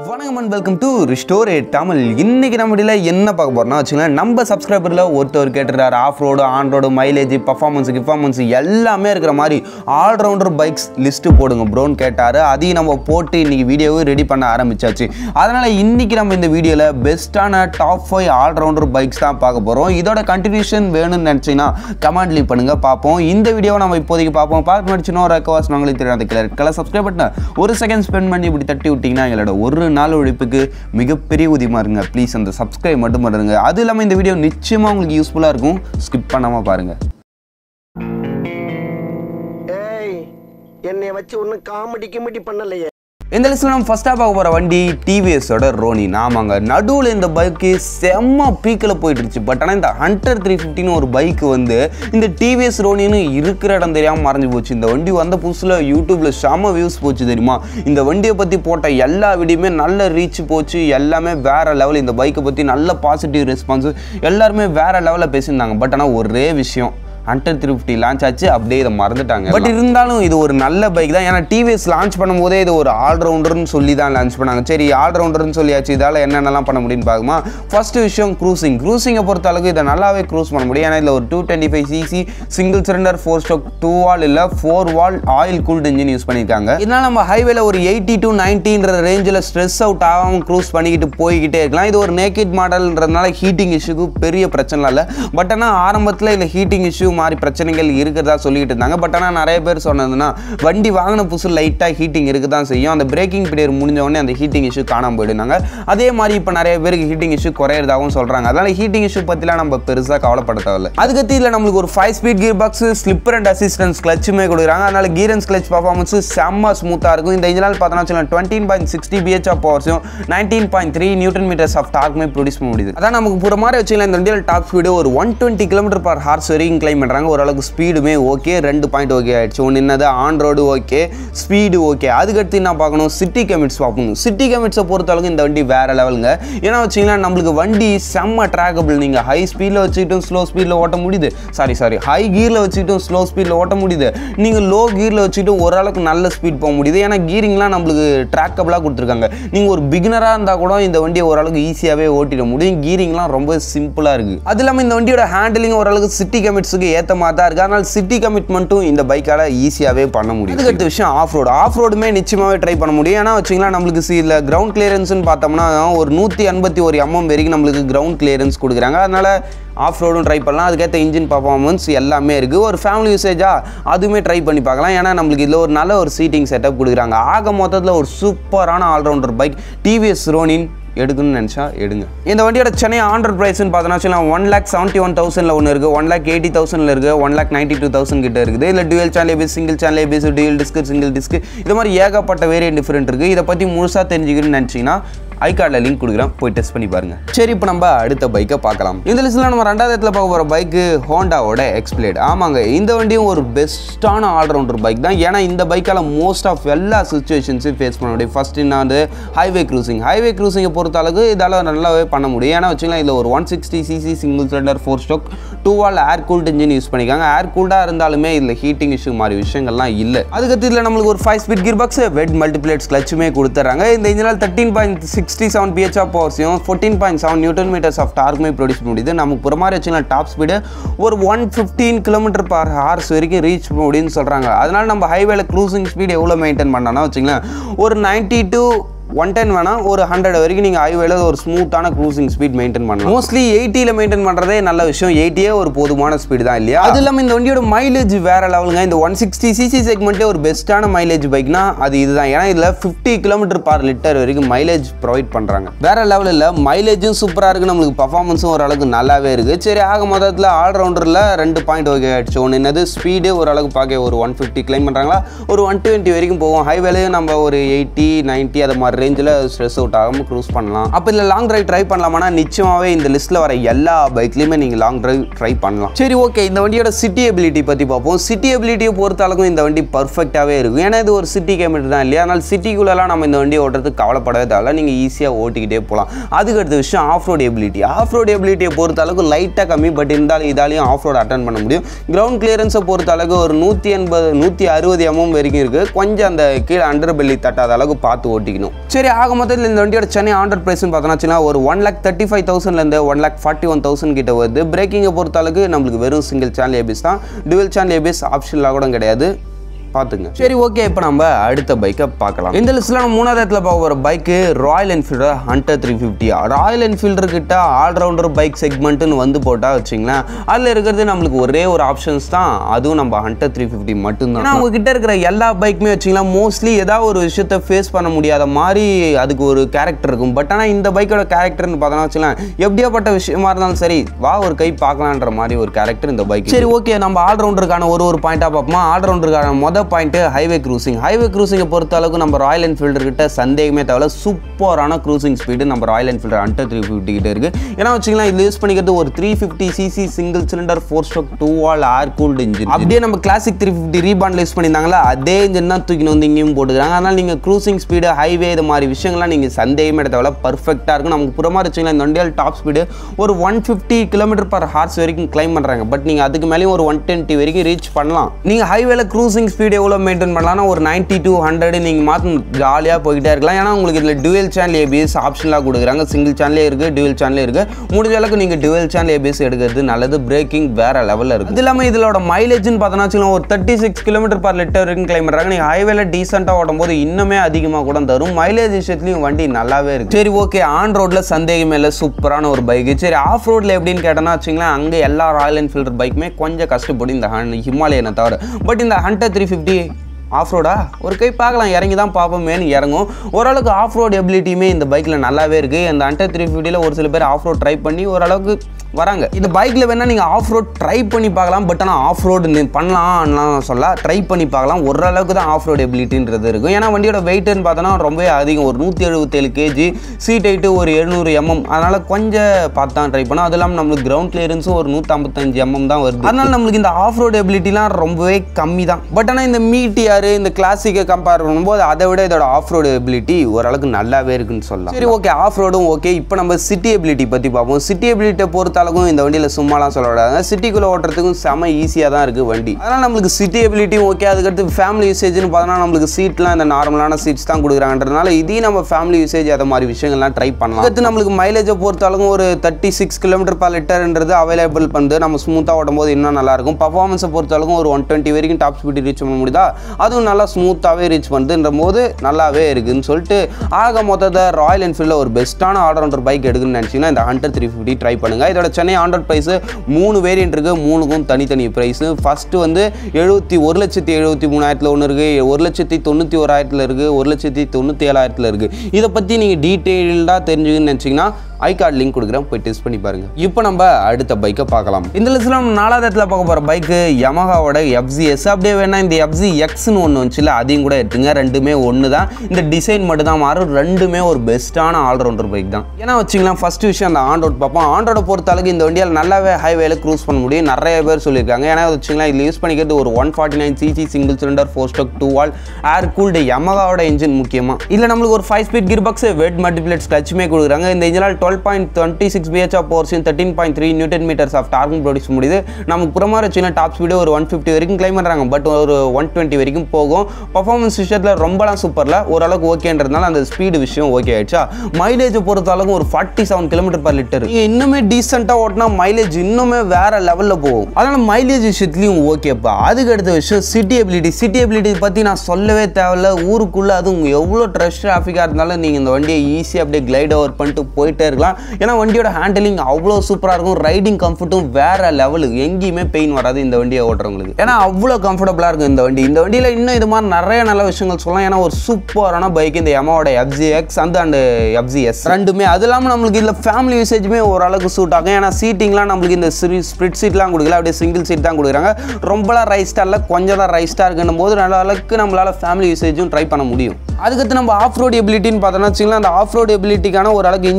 வணக்கம் and welcome to Restore Tamil இன்னைக்கு நம்ம வீடியோல என்ன பார்க்க போறோம்னா வச்சுக்கோங்களேன் நம்ம சப்ஸ்கிரைபரில் ஒருத்தர் கேட்டுறாரு off road on road mileage performance கிஃபார்மன்ஸ் எல்லாமே இருக்கிற மாதிரி ஆல்ரவுண்டர் பைக்ஸ் லிஸ்ட்டு போடுங்க ப்ரோன்னு கேட்டார் அதையும் நம்ம போட்டு இன்னைக்கு வீடியோவை ரெடி பண்ண ஆரம்பிச்சாச்சு அதனால் இன்னைக்கு நம்ம இந்த வீடியோவில் பெஸ்ட்டான டாப் ஃபைவ் ஆல்ரவுண்டர் பைக்ஸ் தான் பார்க்க போகிறோம் இதோட கண்டினியூஷன் வேணும்னு நினச்சிங்கன்னா கமெண்ட் லீவ் பண்ணுங்கள் பார்ப்போம் இந்த வீடியோவை நம்ம இப்போதைக்கு பார்ப்போம் பார்க்க முடிச்சுனோ ரெக்கவாஸ் நாங்களே தெரியாத கிளர் கலர் சப்ஸ்கிரைப் பண்ண ஒரு செகண்ட் ஸ்பெண்ட் பண்ணி இப்படி தட்டி விட்டிங்கன்னா எங்களோட ஒரு நாள் உழைப்புக்கு மிகப்பெரிய உதவியாக இருங்க ப்ளீஸ் அந்த சப்ஸ்கிரைப் மட்டும் பண்ணுங்க அது இல்லாமல் இந்த வீடியோ நிச்சயமாக உங்களுக்கு யூஸ்ஃபுல்லாக இருக்கும் ஸ்கிப் பண்ணாமல் பாருங்கள் ஏய் என்னை வச்சு ஒன்றும் காமெடி கிமெடி பண்ணலையே இந்த லிஸ்ட்டில் நம்ம ஃபஸ்ட்டாக பார்க்க போகிற வண்டி டிவிஎஸோட ரோனி ஆமாங்க நடுவில் இந்த பைக்கு செம்ம பீக்கில் போயிட்டு இருந்துச்சு பட் ஆனால் இந்த ஹண்டர் த்ரீ ஃபிஃப்டின்னு ஒரு பைக் வந்து இந்த டிவிஎஸ் ரோனின்னு இருக்கிற இடம் தெரியாமல் மறைஞ்சு போச்சு இந்த வண்டி வந்த புதுசில் யூடியூப்பில் செம்ம வியூஸ் போச்சு தெரியுமா இந்த வண்டியை பற்றி போட்ட எல்லா வீடியோமே நல்ல ரீச் போச்சு எல்லாமே வேற லெவல் இந்த பைக்கை பற்றி நல்ல பாசிட்டிவ் ரெஸ்பான்ஸ் எல்லாருமே வேற லெவலில் பேசியிருந்தாங்க பட் ஆனால் ஒரே விஷயம் ஹண்டர் த்ரீ ஃபிஃப்டி லான்ச் ஆச்சு அப்படியே இதை மறந்துட்டாங்க பட் இருந்தாலும் இது ஒரு நல்ல பைக் தான் ஏன்னா டிவிஎஸ் லான்ச் பண்ணும்போதே இது ஒரு ஆல்ரவுண்டர்னு சொல்லி தான் லான்ச் பண்ணாங்க சரி ஆல்ரவுண்டர்னு சொல்லியாச்சு இதால் என்னென்னலாம் பண்ண முடியும்னு பார்க்குமா ஃபர்ஸ்ட் விஷயம் க்ரூசிங் க்ரூசிங்கை பொறுத்த அளவுக்கு இதை நல்லாவே க்ரூஸ் பண்ண முடியும் ஏன்னா இதில் ஒரு two twenty five CC single cylinder four stroke two valve இல்லை four valve oil cooled engine use பண்ணியிருக்காங்க இதனால் நம்ம ஹைவேல ஒரு எயிட்டி டு நைன்டின்ற ரேஞ்சில் ஸ்ட்ரெஸ் அவுட் ஆகாமல் க்ரூஸ் பண்ணிக்கிட்டு போய்கிட்டே இருக்கலாம் இது ஒரு நேக்கெட் மாடல்ன்றதுனால ஹீட்டிங் இஷ்யூக்கு பெரிய பிரச்சனை இல்லை பட் ஆனால் ஆரம்பத்தில் இதில் ஹீட்டிங் இஷ்யூ மாதிரி பிரச்சனைகள் இருக்கிறதா சொல்லிட்டு இருந்தாங்க பட் ஆனால் நிறைய பேர் சொன்னதுன்னா வண்டி வாங்கின புதுசு லைட்டாக ஹீட்டிங் இருக்க தான் செய்யும் அந்த பிரேக்கிங் பீரியட் முடிஞ்ச உடனே அந்த ஹீட்டிங் இஷ்யூ காணாமல் போயிடுனாங்க அதே மாதிரி இப்போ நிறைய பேருக்கு ஹீட்டிங் இஷ்யூ குறையிறதாகவும் சொல்கிறாங்க அதனால் ஹீட்டிங் இஷ்யூ பற்றிலாம் நம்ம பெருசாக கவலைப்பட தேவையில்ல அதுக்கடுத்து இதில் நம்மளுக்கு ஒரு five speed gear box slipper and assistance கிளச்சுமே கொடுக்குறாங்க அதனால் கீர் அண்ட் கிளச் பர்ஃபார்மன்ஸ் செம்ம ஸ்மூத்தாக இருக்கும் இந்த இன்ஜினால் பார்த்தோன்னா வச்சுக்கலாம் twenty point sixty BHP off பவர்ஸும் nineteen point three newton metres of டார்க்குமே ப்ரொடியூஸ் பண்ண முடியுது அதான் நமக்கு புற மாதிரி வச்சுக்கலாம் இந்த வண்டியில் டாப் ஸ்பீடு ஒரு one twenty kilometer per hour வரைக்கும் கிளைம் பண்ணுறாங்க ஓரளவுக்கு ஸ்பீடுமே ஓகே ரெண்டு பாயிண்ட் ஓகே ஆயிடுச்சு ஒன்று என்னது on road okay speed okay அதுக்கடுத்து என்ன பார்க்கணும் சிட்டி கமிட்ஸ் பார்க்கணும் சிட்டி கமிட்ஸை பொறுத்த அளவுக்கு இந்த வண்டி வேற லெவலுங்க ஏன்னா வச்சிங்கன்னா நம்மளுக்கு வண்டி செம்ம ட்ராக்கபிள் நீங்கள் ஹை ஸ்பீடில் வச்சுக்கிட்டும் ஸ்லோ ஸ்பீடில் ஓட்ட முடியுது சாரி சாரி ஹை கீரில் வச்சுக்கிட்டும் ஸ்லோ ஸ்பீடில் ஓட்ட முடியுது நீங்கள் லோ கீரில் வச்சுக்கிட்டு ஓரளவுக்கு நல்ல ஸ்பீட் போக முடியுது ஏன்னா கீரிங்லாம் நம்மளுக்கு ட்ராக்கபிளாக கொடுத்துருக்காங்க நீங்கள் ஒரு பிகினராக இருந்தால் கூட இந்த வண்டியை ஓரளவுக்கு ஈஸியாகவே ஓட்டிட முடியும் கீரிங்லாம் ரொம்ப சிம்பிளாக இருக்குது அது இல்லாமல் இந்த வண்டியோட ஹேண்டிலிங் ஓரளவுக்கு சிட்டி கமிட்ஸுக்கு ஏற்ற மாதிரி தான் இருக்குது அதனால் சிட்டி கமிட்மெண்ட்டும் இந்த பைக்கால் ஈஸியாகவே பண்ண முடியும் அதுக்கடுத்த விஷயம் ஆஃப் ரோடு ஆஃப் ரோடுமே நிச்சயமாகவே ட்ரை பண்ண முடியும் ஏன்னா வச்சிங்களா நம்மளுக்கு சில கிரவுண்ட் கிளியரன்ஸ்னு பார்த்தோம்னா ஒரு நூற்றி எண்பத்தி ஒரு எம்எம் வரைக்கும் நம்மளுக்கு கிரவுண்ட் கிளியரன்ஸ் கொடுக்குறாங்க அதனால் ஆஃப் ரோடும் ட்ரை பண்ணலாம் அதுக்கேற்ற இன்ஜின் பர்ஃபார்மன்ஸ் எல்லாமே இருக்குது ஒரு ஃபேமிலி யூசேஜா அதுவுமே ட்ரை பண்ணி பார்க்கலாம் ஏன்னா நம்மளுக்கு இதில் ஒரு நல்ல ஒரு சீட்டிங் செட்டப் கொடுக்குறாங்க ஆக மொத்தத்தில் ஒரு சூப்பரான ஆல்ரவுண்டர் பைக் டிவிஎஸ் ரோனின் எடுக்கணும்னு நினச்சா எடுங்க இந்த வண்டியோட சென்னை ஆண்டர் ப்ரைஸ்னு பார்த்தோன்னா வச்சுக்கலாம் ஒன் லேக் செவன்ட்டி ஒன் தௌசண்டில் ஒன்று இருக்குது ஒன் லேக் எயிட்டி தௌசண்டில் இருக்குது one lakh ninety two thousand கிட்ட இருக்குது இல்லை dual channel ABS single channel ABS dual disc single disc இது மாதிரி ஏகப்பட்ட வேரியன்ட் டிஃப்ரெண்ட் இருக்குது இதை பற்றி முழுசாக தெரிஞ்சுக்கணும்னு நினச்சிங்கன்னா ஐ கார்டில் லிங்க் கொடுக்குறேன் போய் டெஸ்ட் பண்ணி பாருங்க சரி இப்போ நம்ம அடுத்த பைக்கை பார்க்கலாம் இந்த லிஸ்ட்டில் நம்ம ரெண்டாவது இடத்துல பார்க்க போகிற பைக்கு ஹோண்டாவோட எக்ஸ்பிளேட் ஆமாங்க இந்த வண்டியும் ஒரு பெஸ்ட்டான ஆல்ரவுண்டர் பைக் தான் ஏன்னா இந்த பைக்கால் மோஸ்ட் ஆஃப் எல்லா சுச்சுவேஷன்ஸையும் ஃபேஸ் பண்ண முடியும் ஃபர்ஸ்ட் என்ன வந்து ஹைவே க்ரூசிங் ஹைவே க்ரூசிங்கை பொறுத்த அளவுக்கு இதால் நல்லாவே பண்ண முடியும் ஏன்னா வச்சுக்கலாம் இதில் ஒரு one sixty CC single cylinder four stroke two valve air cooled engine use பண்ணிக்காங்க ஏர் கூல்டாக இருந்தாலுமே இதில் ஹீட்டிங் இஷ்யூ மாதிரி விஷயங்கள்லாம் இல்லை அதுக்கடுத்து இதில் நம்மளுக்கு ஒரு five speed gear box wet multiplates கிளச்சுமே கொடுத்துட்றாங்க இந்த இன்ஜினால் thirteen point sixty seven BHP off பவர்ஸையும் fourteen point seven newton metres of டார்க்குமே ப்ரொடியூஸ் பண்ண முடியுது நமக்கு புற மாதிரி வச்சுக்கலாம் டாப் ஸ்பீடு ஒரு one fifteen kilometer per hour வரைக்கும் ரீச் பண்ண முடியும்னு சொல்கிறாங்க அதனால் நம்ம ஹைவேல க்ரூசிங் ஸ்பீடு எவ்வளோ மெயின்டைன் பண்ணோம்னா வச்சுங்களேன் ஒரு நைன்ட்டி டூ ஒன் டென் வேணால் ஒரு ஹண்ட்ரட் வரைக்கும் நீங்கள் ஹைவேல ஒரு ஸ்மூத்தான க்ரூசிங் ஸ்பீட் மெயின்டைன் பண்ணலாம் மோஸ்ட்லி எயிட்டியில் மெயின்டைன் பண்ணுறதே நல்ல விஷயம் எயிட்டியே ஒரு போதுமான ஸ்பீடு தான் இல்லையா அது இல்லாமல் இந்த வண்டியோட மைலேஜ் வேற லெவலுங்க இந்த ஒன் சிக்ஸ்டி சிசி செக்மெண்ட்டே ஒரு பெஸ்ட்டான மைலேஜ் பைக்னா அது இதுதான் ஏன்னா இதில் ஃபிஃப்டி கிலோமீட்டர் பர் லிட்டர் வரைக்கும் மைலேஜ் ப்ரொவைட் பண்ணுறாங்க வேற லெவலில் மைலேஜும் சூப்பராக இருக்குது நம்மளுக்கு பர்ஃபார்மன்ஸும் ஓரளவுக்கு நல்லாவே இருக்குது சரி ஆக மொத்தத்தில் ஆல்ரவுண்டரில் ரெண்டு பாயிண்ட் ஓகே ஆயிடுச்சு ஒன்று என்னது ஸ்பீடு ஓரளவுக்கு பார்க்க ஒரு ஒன் ஃபிஃப்டி கிளைம் பண்ணுறாங்களா ஒரு ஒன் டுவெண்ட்டி வரைக்கும் போவோம் ஹைவேலையும் நம்ம ஒரு எயிட்டி நைன்ட்டி அது மாதிரி ரேஞ்சில் ஸ்ட்ரெஸ் அவுட் ஆகாமல் க்ரூஸ் பண்ணலாம் அப்போ இதில் லாங் டிரைவ் ட்ரை பண்ணலாமானா நிச்சயமாகவே இந்த லிஸ்ட்டில் வர எல்லா பைக்லையுமே நீங்கள் லாங் டிரைவ் ட்ரை பண்ணலாம் சரி ஓகே இந்த வண்டியோட சிட்டி எபிலிட்டி பற்றி பார்ப்போம் சிட்டி எபிலிட்டியை பொறுத்த அளவுக்கு இந்த வண்டி பர்ஃபெக்டாகவே இருக்கும் ஏன்னா இது ஒரு சிட்டி கேமீட்டர் தான் இல்லையா அதனால் சிட்டிக்குள்ளெல்லாம் நம்ம இந்த வண்டியை ஓட்டுறதுக்கு கவலைப்படவே தேவையில்ல நீங்கள் ஈஸியாக ஓட்டிக்கிட்டே போகலாம் அதுக்கு அடுத்த விஷயம் off road ability off road எபிலிட்டியை பொறுத்த அளவுக்கு லைட்டாக கம்மி பட் இருந்தாலும் இதாலையும் ஆஃப் ரோட் அட்டன் பண்ண முடியும் கிரவுண்ட் கிளியரன்ஸை பொறுத்த அளவுக்கு ஒரு நூற்றி எண்பது நூற்றி அறுபது எம்எம் வரைக்கும் இருக்குது கொஞ்சம் அந்த கீழே அண்டர் பெல்லி தட்டாத அளவுக்கு பார்த்து ஓட்டிக்கணும் சரி ஆக மொத்தத்தில் இந்த வண்டியோட சென்னை ஆண்ட்ராய்ட் ப்ரைஸ்னு பார்த்தோன்னா வச்சுக்கோங்களேன், ஒரு ஒன் லேக் தேர்ட்டி ஃபைவ் தௌசண்ட்லேருந்து one lakh forty one thousand கிட்ட வருது பிரேக்கிங்கை பொறுத்த அளவுக்கு நம்மளுக்கு வெறும் சிங்கிள் சேனல் ஏபிஎஸ் தான் டுவெல் சேனல் ஏபிஎஸ் ஆப்ஷனில் கூட கிடையாது பார்த்துங்க சரி ஓகே இப்போ நம்ம அடுத்த பைக்கை பார்க்கலாம் இந்த லிஸ்ட்டில் நம்ம மூணாவது இடத்துல பார்க்க போகிற bike Royal Enfield Hunter three fifty Royal என்ஃபீல்டர் கிட்ட ஆல்ரவுண்டர் பைக் செக்மெண்ட்டுன்னு வந்து போட்டால் வச்சிங்களேன் அதில் இருக்கிறது நம்மளுக்கு ஒரே ஒரு ஆப்ஷன்ஸ் தான் அதுவும் நம்ம ஹண்டர் த்ரீ ஃபிஃப்டி மட்டும்தான் ஏன்னா உங்ககிட்ட இருக்கிற எல்லா பைக்குமே வச்சிங்களா மோஸ்ட்லி ஏதாவது ஒரு விஷயத்தை ஃபேஸ் பண்ண முடியாத மாதிரி அதுக்கு ஒரு கேரக்டர் இருக்கும் பட் ஆனால் இந்த பைக்கோட கேரக்டர்னு பார்த்தோன்னா வச்சுக்கலாம் எப்படியாப்பட்ட விஷயமா இருந்தாலும் சரி வா ஒரு கை பார்க்கலான்ற மாதிரி ஒரு கேரக்டர் இந்த பைக் சரி ஓகே நம்ம ஆல்ரவுண்டருக்கான ஒரு ஒரு பாயிண்டாக பார்ப்போமா ஆல்ரவுண்டருக்கான மொதல் பாயிண்ட்டு ஹைவே க்ரூசிங் ஹைவே க்ரூசிங்கை பொறுத்த அளவுக்கு நம்ம ராயல் என்ஃபீல்டர் கிட்ட சந்தேகமே தேவையில்ல சூப்பரான க்ரூசிங் ஸ்பீடு நம்ம ராயல் என்ஃபீல்டர் அண்டர் த்ரீ ஃபிஃப்டி கிட்ட இருக்கு ஏன்னா வச்சுக்கலாம் இது யூஸ் பண்ணிக்கிறது ஒரு three fifty CC single cylinder four stroke two valve air cooled engine அப்படியே நம்ம கிளாசிக் த்ரீ ஃபிஃப்டி ரீபாண்டில் யூஸ் பண்ணியிருந்தாங்களா அதே இன்ஜின் தான் தூக்கின்னு வந்து இங்கேயும் போட்டுக்கிறாங்க அதனால் நீங்கள் க்ரூசிங் ஸ்பீடு ஹைவே இது மாதிரி விஷயங்கள்லாம் நீங்கள் சந்தேகமே தேவையில்ல பர்ஃபெக்டாக இருக்கும் நமக்கு புறமா வச்சுக்கலாம் இந்த வண்டியால் டாப் ஸ்பீடு ஒரு one fifty kilometer per hour வரைக்கும் கிளைம் பண்ணுறாங்க பட் நீங்கள் அதுக்கு மேலேயும் ஒரு ஒன் டுவெண்ட்டி வரைக்கும் ரீச் பண்ணலாம் நீங்கள் ஹைவேல க்ரூசிங் ஸ்பீடு எவ்வளோ மெயின்டைன் பண்ணலாம்னா ஒரு நைன்ட்டி டூ ஹண்ட்ரட் நீங்கள் மாற்றும் ஜாலியாக போய்கிட்டே இருக்கலாம் ஏன்னா உங்களுக்கு இதில் டுவெல் சேனல் ஏபிஎஸ் ஆப்ஷனாக கொடுக்குறாங்க சிங்கிள் சேனலே இருக்குது டுவெல் சேனலே இருக்குது முடிஞ்ச அளவுக்கு நீங்கள் டுவெல் சேனல் ஏபிஎஸ் எடுக்கிறது நல்லது பிரேக்கிங் வேற லெவலில் இருக்குது இது இல்லாமல் இதோட மைலேஜ்னு பார்த்தோன்னா வச்சுக்கோங்க, ஒரு thirty six kilometer per litre வரைக்கும் கிளைம் பண்ணுறாங்க நீங்கள் ஹைவேல டீசெண்டாக ஓடும் போது இன்னுமே அதிகமாக கூட தரும் மைலேஜ் விஷயத்துலையும் வண்டி நல்லாவே இருக்கு சரி ஓகே ஆன் ரோட்டில் சந்தேகமே இல்லை சூப்பரான ஒரு பைக் சரி ஆஃப் ரோட்டில் எப்படின்னு கேட்டோன்னா வச்சுங்களேன் அங்கே எல்லா ராயல் என்ஃபீல்டர் பைக்குமே கொஞ்சம் கஷ்டப்படும் இந்த ஹன் ஹிமாலயனை தவிர பட் இந்த ஹண்டர் த்ரீ ஃபிஃப்டி ஆஃப் ரோடா ஒரு கை பார்க்கலாம் இறங்கி தான் பார்ப்போமேனு இறங்கும் ஓரளவுக்கு ஆஃப் ரோட் எபிலிட்டியுமே இந்த பைக்கில் நல்லாவே இருக்குது இந்த அண்டர் த்ரீ ஃபிஃப்டியில் ஒரு சில பேர் ஆஃப் ரோட் ட்ரை பண்ணி ஓரளவுக்கு வராங்க இந்த பைக்கில் வேணால் நீங்கள் ஆஃப் ரோட் ட்ரை பண்ணி பார்க்கலாம் பட் ஆனால் ஆஃப் ரோடு பண்ணலாம்லாம் சொல்ல ட்ரை பண்ணி பார்க்கலாம் ஓரளவுக்கு தான் ஆஃப் ரோடு எபிலிட்டின்றது இருக்கும் ஏன்னா வண்டியோட வெயிட்டுன்னு பார்த்தோன்னா ரொம்பவே அதிகம் ஒரு நூற்றி எழுபத்தேழு கேஜி சீட் ஹைட்டு ஒரு எழுநூறு எம்எம் அதனால் கொஞ்சம் பார்த்து தான் ட்ரை பண்ணோம் அது இல்லாமல் நம்மளுக்கு கிரவுண்ட் கிளியரன்ஸும் ஒரு நூற்றம்பத்தஞ்சு எம்எம் தான் வருது அதனால நம்மளுக்கு இந்த ஆஃப் ரோடு எபிலிட்டிலாம் ரொம்பவே கம்மி தான் பட் ஆனால் இந்த மீட்டியார் இந்த கிளாசிக்கை கம்பேர் பண்ணும்போது அதை விட இதோட ஆஃப் ரோடு எபிலிட்டி ஓரளவுக்கு நல்லாவே இருக்குன்னு சொல்லலாம் சரி ஓகே ஆஃப் ரோடும் ஓகே இப்போ நம்ம சிட்டி எபிலிட்டி பற்றி பார்ப்போம் சிட்டி எபிலிட்டியை பொறுத்த அளவுக்கும் இந்த வண்டியில் சும்மாலாம் சொல்லக்கூடாது சிட்டிக்குள்ளே ஓட்டுறதுக்கும் செம ஈஸியாக தான் இருக்குது வண்டி அதனால் நம்மளுக்கு சிட்டி எபிலிட்டியும் ஓகே அதுக்கடுத்து ஃபேமிலி யூசேஜ்னு பார்த்தோன்னா நம்மளுக்கு சீட்லாம் இந்த நார்மலான சீட்ஸ் தான் கொடுக்குறாங்கன்றதுனால இதையும் நம்ம ஃபேமிலி யூசேஜ் அதை மாதிரி விஷயங்கள்லாம் ட்ரை பண்ணலாம் அடுத்து நம்மளுக்கு மைலேஜை பொறுத்த அளவுக்கு ஒரு தேர்ட்டி சிக்ஸ் கிலோமீட்டர் பர் லிட்டர்ன்றது அவைலபிள் பண்ணுது நம்ம ஸ்மூத்தாக ஓடும் போது இன்னும் நல்லா இருக்கும் பர்ஃபார்மன்ஸை பொறுத்த அளவுக்கு ஒரு ஒன் டுவெண்ட்டி வரைக்கும் டாப் ஸ்பீடு ரீச் பண்ண முடியுதா அதுவும் நல்லா ஸ்மூத்தாகவே ரீச் பண்ணுதுன்ற போது நல்லாவே இருக்குன்னு சொல்லிட்டு ஆக மொத்தத்தை ராயல் என்ஃபீல்டில் ஒரு பெஸ்ட்டான ஆல்ரவுண்டர் பைக் எடுக்குன்னு நினச்சிங்கன்னா இந்த ஹண்டர் த்ரீ ஃபிஃப்டி ட்ரை பண்ணுங்கள் இதோட சென்னை ஆண்டர் ப்ரைஸு மூணு வேரியன்ட் இருக்குது மூணுக்கும் தனித்தனி ப்ரைஸு ஃபஸ்ட்டு வந்து எழுபத்தி ஒரு லட்சத்தி எழுபத்தி மூணாயிரத்தில் ஒன்று இருக்குது ஒரு லட்சத்தி தொண்ணூற்றி ஓராயிரத்தில் இருக்குது ஒரு லட்சத்தி தொண்ணூற்றி ஏழாயிரத்தில் இருக்குது இதை பற்றி நீங்கள் டீட்டெயில்டாக தெரிஞ்சுக்கணும்னு நினச்சிங்கன்னா ஐ கார்டு லிங்க் கொடுக்குறேன் போய் டெஸ்ட் பண்ணி பாருங்க இப்போ நம்ம அடுத்த பைக்கை பார்க்கலாம் இந்த லிஸ்ட்டில் நம்ம நாலாவது இடத்துல பார்க்க போகிற பைக்கு யமஹாவோட எஃப்சிஎஸ் அப்படியே வேணா இந்த எஃப்சி எக்ஸ்னு ஒன்று வந்துச்சுல அதையும் கூட எடுத்துங்க ரெண்டுமே ஒன்று தான் இந்த டிசைன் மட்டும் தான் மாறும் ரெண்டுமே ஒரு பெஸ்ட்டான ஆல்ரவுண்டர் பைக் தான் ஏன்னா வச்சிங்களேன் ஃபர்ஸ்ட் விஷயம் அந்த ஆன் ரோட் பார்ப்போம் ஆன் ரோட பொறுத்த அளவுக்கு இந்த வண்டியால் நல்லாவே ஹைவேல க்ரூஸ் பண்ண முடியும் நிறைய பேர் சொல்லியிருக்காங்க ஏன்னா வச்சிங்களேன் இதில் யூஸ் பண்ணிக்கிறது ஒரு one forty nine CC single cylinder four stroke two valve air cooled யமகாவோட இன்ஜின் முக்கியமாக இல்லை நம்மளுக்கு ஒரு five speed gear box wet multiplate கிளச்சுமே கொடுக்குறாங்க இந்த இன்ஜினால் twelve point twenty six BHP off போர்ஸின் thirteen point three newton metres off டார்க்கும் ப்ரொடியூஸ் முடியுது நமக்கு புறமா வச்சுன்னா டாப் ஸ்பீடு ஒரு ஒன் ஃபிஃப்டி வரைக்கும் கிளைம் பண்ணுறாங்க பட் ஒரு ஒன் டுவெண்ட்டி வரைக்கும் போகும் பர்ஃபார்மன்ஸ் விஷயத்தில் ரொம்பலாம் சூப்பரில் ஓரளவுக்கு ஓகேன்றதுனால அந்த ஸ்பீடு விஷயம் ஓகே ஆயிடுச்சா மைலேஜ் பொறுத்த அளவுக்கு ஒரு forty seven kilometer per litre நீங்கள் இன்னுமே டீசெண்டாக ஓட்டினா மைலேஜ் இன்னுமே வேற லெவலில் போகும் அதனால் மைலேஜ் விஷயத்துலையும் ஓகேப்பா அதுக்கு அடுத்த விஷயம் சிட்டி எபிலிட்டி சிட்டி எபிலிட்டி பற்றி நான் சொல்லவே தேவையில்ல ஊருக்குள்ளே அதுவும் எவ்வளோ ட்ரஷ் டிராஃபிக்காக இருந்தாலும் நீங்கள் இந்த வண்டியை ஈஸியாக அப்படியே கிளைட் ஓவர் பண்ணிட்டு போயிட்டே இருக்கலாம் ஏன்னா வண்டியோட ஹேண்டிலிங் அவ்வளோ சூப்பராக இருக்கும் ரைடிங் கம்ஃபர்ட்டும் வேற லெவலு எங்கேயுமே பெயின் வராது இந்த வண்டியை ஓட்டுறவங்களுக்கு ஏன்னா அவ்வளோ கம்ஃபர்டபுளாக இருக்கும் இந்த வண்டி இந்த வண்டியில் இன்னும் இது மாதிரி நிறைய நல்ல விஷயங்கள் சொல்லலாம் ஏன்னா ஒரு சூப்பரான பைக் இந்த எமாவோட எஃப்ஜி எக்ஸ் அந்த அண்ட் எஃப்ஜி எஸ் ரெண்டுமே அது இல்லாமல் நம்மளுக்கு இதில் ஃபேமிலி யூசேஜுமே ஓரளவுக்கு சூட் ஆகும் ஏன்னா சீட்டிங்லாம் நம்மளுக்கு இந்த சிரி ஸ்ப்ளிட் சீட்லாம் கொடுக்கல அப்படியே சிங்கிள் சீட் தான் கொடுக்குறாங்க ரொம்பலாம் ரைஸ்டாக இல்லை கொஞ்சம் தான் ரைஸ்டாக இருக்குன்னும் போது நல்ல அளவுக்கு நம்மளால் ஃபேமிலி யூசேஜும் ட்ரை பண்ண முடியும் அதுக்கடுத்து நம்ம ஆஃப் ரோட் எபிலிட்டின்னு பார்த்தோம்னா வச்சுக்கலாம் அந்த ஆஃப் ரோட் எபிலிட்டிக்கான ஒரு அளவுக்கு இன்ஜின் பர்ஃபார்மன்ஸ்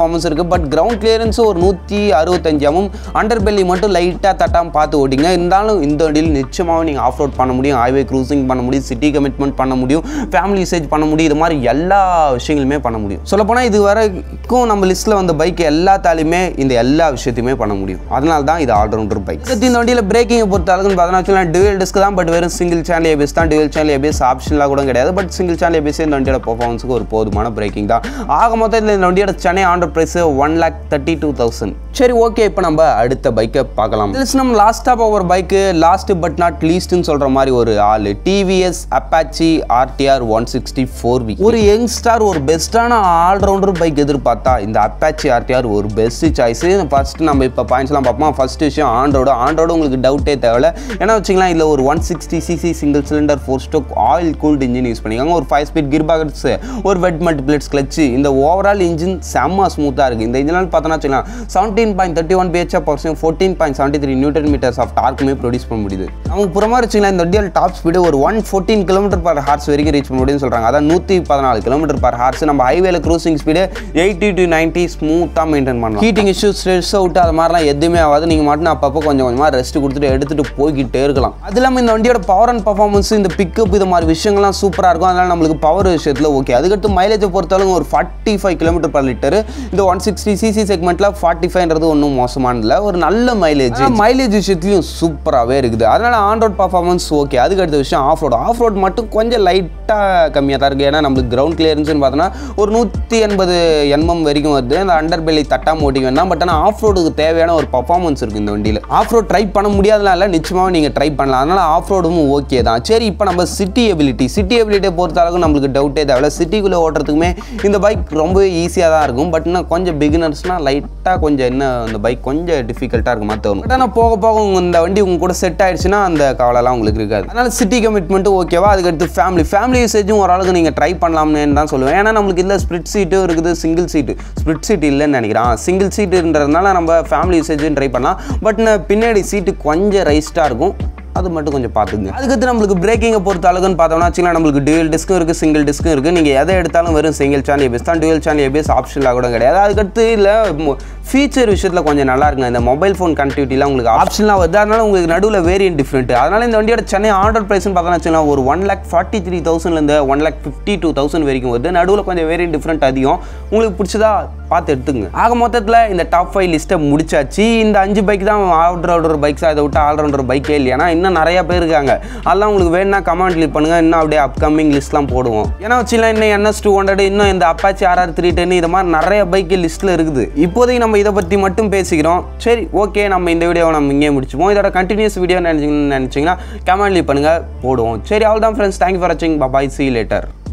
பர்ஃபார்மன்ஸ் இருக்குது பட் கிரவுண்ட் கிளியரன்ஸ் ஒரு நூற்றி அறுபத்தஞ்சு எம்எம் அண்டர் பெல்லி மட்டும் லைட்டாக தட்டாமல் பார்த்து ஓட்டிங்க இருந்தாலும் இந்த வண்டியில் நிச்சயமாக நீங்கள் ஆஃப் ரோட் பண்ண முடியும் ஹைவே க்ரூசிங் பண்ண முடியும் சிட்டி கமிட்மெண்ட் பண்ண முடியும் ஃபேமிலி யூசேஜ் பண்ண முடியும் இது மாதிரி எல்லா விஷயங்களுமே பண்ண முடியும் சொல்லப்போனால் இது வரைக்கும் நம்ம லிஸ்ட்டில் வந்த பைக் எல்லாத்தாலையுமே இந்த எல்லா விஷயத்தையுமே பண்ண முடியும் அதனால தான் இது ஆல்ரவுண்டர் பைக் இந்த வண்டியில் பிரேக்கிங்கை பொறுத்த அளவுக்கு பார்த்தோன்னா டுவெல் டிஸ்க் தான் பட் வெறும் சிங்கிள் சேனல் ஏபிஎஸ் தான் டுவெல் சேனல் ஏபிஎஸ் ஆப்ஷன்லாம் கூட கிடையாது பட் சிங்கிள் சேனல் ஏபிஎஸ் இந்த வண்டியோட பர்ஃபார்மன்ஸுக்கு ஒரு போதுமான பிரேக்கிங் தான் ஆக மொத்தத்தில் இந்த வண்டியோட சென்னை ஆண்டர் price one lakh thirty two thousand சரி ஓகே இப்போ நம்ம அடுத்த பைக்கை பார்க்கலாம் இதில் நம்ம லாஸ்ட்டாக போகிற பைக்கு லாஸ்ட் பட் நாட் லீஸ்ட்னு சொல்கிற மாதிரி ஒரு ஆள் TVS Apache RTR one sixty four V ஒரு யங்ஸ்டார் ஒரு பெஸ்ட்டான ஆல்ரவுண்டர் பைக் எதிர்பார்த்தா இந்த அப்பாச்சி ஆர்டிஆர் ஒரு பெஸ்ட் சாய்ஸ் ஃபர்ஸ்ட் நம்ம இப்போ பாயிண்ட்ஸ்லாம் பார்ப்போம் ஃபர்ஸ்ட் விஷயம் ஆண்ட்ரோடு ஆண்ட்ரோடு உங்களுக்கு டவுட்டே தேவையில்ல ஏன்னா வச்சுக்கலாம் இதில் ஒரு one sixty CC single cylinder four stroke oil cooled engine use பண்ணிக்காங்க ஒரு ஃபைவ் ஸ்பீட் கிர் பாக்கெட்ஸ் ஒரு வெட் மல்டிபிளேட்ஸ் கிளச்சு இந்த ஓவரால் இன்ஜின் செம்ம ஸ்மூத்தாக இருக்குது இந்த இன்ஜினால் பார்த்தோன்னா வச்சுக்கலாம் seventeen point thirty one bhp பர்சன் fourteen point seventy three newton metres of டார்க்குமே ப்ரொடியூஸ் பண்ண முடியுது அவங்க புறமா வச்சுக்கலாம் இந்த வண்டியால் டாப் ஸ்பீடு ஒரு one fourteen kilometre per hour வரைக்கும் ரீச் பண்ண முடியும்னு சொல்கிறாங்க அதான் நூற்றி பதினாலு கிலோமீட்டர் பர் ஹார்ஸ் நம்ம ஹைவேல cruising speed eighty to ninety ஸ்மூத்தாக மெயின்டைன் பண்ணலாம் ஹீட்டிங் இஷ்யூஸ் ஸ்ட்ரெஸ் அவுட் அது மாதிரிலாம் எதுவுமே ஆகாது நீங்கள் மட்டும் அப்பப்போ கொஞ்சம் கொஞ்சமாக ரெஸ்ட் கொடுத்துட்டு எடுத்துகிட்டு போய்கிட்டே இருக்கலாம் அது இல்லாமல் இந்த வண்டியோட பவர் அண்ட் பர்ஃபார்மன்ஸ் இந்த பிக்கப் இது மாதிரி விஷயங்கள்லாம் சூப்பராக இருக்கும் அதனால் நம்மளுக்கு பவர் விஷயத்தில் ஓகே அதுக்கடுத்து மைலேஜை பொறுத்தளவு ஒரு forty five kilometre per litre இந்த ஒன் சிக்ஸ்டி சிசி செக்மெண்ட்டில் ஃபார்ட்டி ஃபைவ்ன்றது ஒன்றும் மோசமானதில்ல ஒரு நல்ல மைலேஜ் மைலேஜ் விஷயத்துலையும் சூப்பராகவே இருக்குது அதனால் ஆன் ரோட் பர்ஃபார்மன்ஸ் ஓகே அதுக்கு அடுத்த விஷயம் ஆஃப் ரோட் ஆஃப் ரோட் மட்டும் கொஞ்சம் லைட்டாக கம்மியாக தான் இருக்குது ஏன்னா நம்மளுக்கு கிரவுண்ட் கிளியரன்ஸ்னு பார்த்தோன்னா ஒரு நூற்றி எண்பது எண்எம் வரைக்கும் வருது அந்த அண்டர் பெல்லி தட்டாம ஓட்டிக்க வேண்டாம் பட் ஆனால் ஆஃப் ரோடுக்கு தேவையான ஒரு பர்ஃபார்மன்ஸ் இருக்குது இந்த வண்டியில் ஆஃப் ரோட் ட்ரை பண்ண முடியாதனால இல்லை நிச்சயமாக நீங்கள் ட்ரை பண்ணலாம் அதனால் ஆஃப் ரோடும் ஓகே தான் சரி இப்போ நம்ம சிட்டி எபிலிட்டி சிட்டி எபிலிட்டியை பொறுத்த அளவுக்கு நம்மளுக்கு டவுட்டே தேவையில்ல சிட்டிக்குள்ளே ஓட்டுறதுக்குமே இந்த பைக் ரொம்ப ஈஸியாக தான் இருக்கும் பட் இன்னும் கொஞ்சம் பிகினர்ஸ்னால் லைட்டாக கொஞ்சம் என்ன அந்த பைக் கொஞ்சம் டிஃபிகல்ட்டாக இருக்குமா தோணும் பட் ஆனால் போக போக உங்க இந்த வண்டி உங்க கூட செட் ஆயிடுச்சுன்னா அந்த கவலைலாம் உங்களுக்கு இருக்காது அதனால் சிட்டி கமிட்மெண்ட்டும் ஓகேவா அதுக்கடுத்து ஃபேமிலி ஃபேமிலி யூசேஜும் ஓரளவுக்கு நீங்கள் ட்ரை பண்ணலாம்னு தான் சொல்லுவேன் ஏன்னா நம்மளுக்கு இல்லை ஸ்ப்ளிட் சீட்டும் இருக்குது சிங்கிள் சீட்டு ஸ்ப்ளிட் சீட் இல்லைன்னு நினைக்கிறேன் சிங்கிள் சீட்டுன்றதுனால நம்ம ஃபேமிலி யூசேஜும் ட்ரை பண்ணலாம் பட் பின்னாடி சீட்டு கொஞ்சம் ரைஸ்டாக இருக்கும் அது மட்டும் கொஞ்சம் பார்த்துங்க அதுக்கடுத்து நம்மளுக்கு பிரேக்கிங்கை பொறுத்த அளவுன்னு பார்த்தோம்னா வச்சுக்கலாம் நம்மளுக்கு டுவல் டிஸ்க்கும் இருக்குது சிங்கிள் டிஸ்க்கும் இருக்குது நீங்கள் எதை எடுத்தாலும் வெறும் சிங்கிள் சேனல் ஏபிஎஸ் தான் டுவல் சேனல் ஏபிஎஸ் ஆப்ஷனில் கூட கிடையாது அதுக்கடுத்து இல்லை ஃபீச்சர் விஷயத்தில் கொஞ்சம் நல்லா இருக்குங்க இந்த மொபைல் ஃபோன் கனெக்டிவிட்டிலாம் உங்களுக்கு ஆப்ஷன்லாம் வருது அதனால உங்களுக்கு நடுவில் வேரியன்ட் டிஃப்ரெண்ட் அதனால இந்த வண்டியோட சென்னை ஆர்டர் ப்ரைஸ்னு பார்த்தோம்னா வச்சுக்கலாம் ஒரு ஒன் லேக் ஃபார்ட்டி த்ரீ தௌசண்ட்லேருந்து one lakh fifty two thousand வரைக்கும் வருது நடுவில் கொஞ்சம் வேரியன்ட் டிஃப்ரெண்ட் அதிகம் உங்களுக்கு பிடிச்சதா பார்த்து எடுத்துங்க ஆக மொத்தத்தில் இந்த டாப் ஃபைவ் லிஸ்ட்டை முடிச்சாச்சு இந்த அஞ்சு பைக் தான் ஆல்ரவுண்டர் பைக்ஸாக இதை விட்டு ஆல்ரவுண்டர் பைக்கே இல்லையா இன்னும் நிறைய பேர் இருக்காங்க அதெல்லாம் உங்களுக்கு வேணும்னா கமெண்ட் லீவ் பண்ணுங்கள் இன்னும் அப்படியே அப்கமிங் லிஸ்ட்லாம் போடுவோம் ஏன்னா வச்சுக்கலாம் இன்னும் என்எஸ் டூ ஹண்ட்ரட் இன்னும் இந்த அப்பாச்சி ஆர்ஆர் த்ரீ டென் இது மாதிரி நிறைய பைக் லிஸ்ட்டில் இருக்குது இப்போதைக்கு நம்ம இதை பற்றி மட்டும் பேசிக்கிறோம் சரி ஓகே நம்ம இந்த வீடியோவை நம்ம இங்கே முடிச்சுப்போம் இதோட கண்டினியூஸ் வீடியோ நினச்சிங்கன்னு நினச்சிங்கன்னா கமெண்ட் லீவ் பண்ணுங்கள் போடுவோம் சரி அவ்வளோ தான் ஃப்ரெண்ட்ஸ் தேங்க்யூ ஃபார் வாட்சிங் பாய் சி லேட்டர்